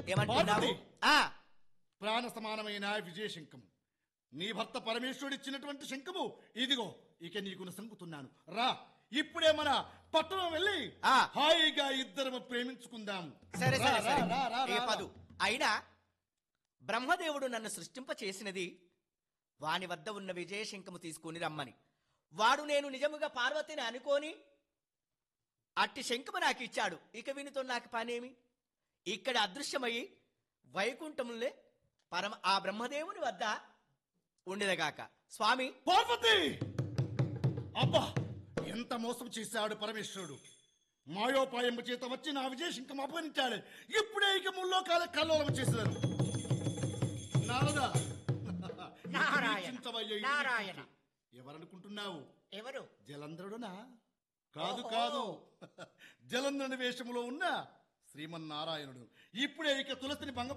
ఏమంటున్నావు పార్వతి! ఆ, ప్రాణ సమానమైన విజయ శంఖము నీ భర్త పరమేశ్వరుడు ఇచ్చినటువంటి శంఖము ఇదిగో ఇక నీకు సంకుతున్నాను రా ఇప్పుడే మన పట్టణం వెళ్ళి ఆ. హాయిగా ఇద్దరము ప్రేమించుకుందాం సరే రా, సరే రా, సరే రా, రా, ఏ రా, పదు అయినా బ్రహ్మదేవుడు నన్ను సృష్టింప చేసినది వాని వద్ద ఉన్న విజయశంఖము తీసుకుని రమ్మని వాడు నేను నిజముగా పార్వతిని అనుకోని అట్టి శంఖము నాకు ఇచ్చాడు ఇక వీనితో నాకు పనేమి ఇక్కడ అదృశ్యమయ్యి వైకుంఠములే పరమ ఆ బ్రహ్మదేవుని వద్ద ఉండేదగాక స్వామి పార్వతి అబ్బా ఎంత మోసం చేశాడు పరమేశ్వరుడు మాయోపాయం చేత వచ్చి నా విజయ శంఖం అపహరించాడు ఇప్పుడే ఇక ముల్లోకాల కల్లోలం చేశారు నారదా ఇది నారాయణ, వీక్షించవయ్య, ఇది నారాయణ. వీక్షించు. ఎవరనుకుంటున్నావు ఎవరు జలంధరుడునా కాదు ఓహో. కాదు జలంధరుని వేషములో ఉన్న శ్రీమన్నారాయణుడు ఇప్పుడే ఇక తులసిని భంగ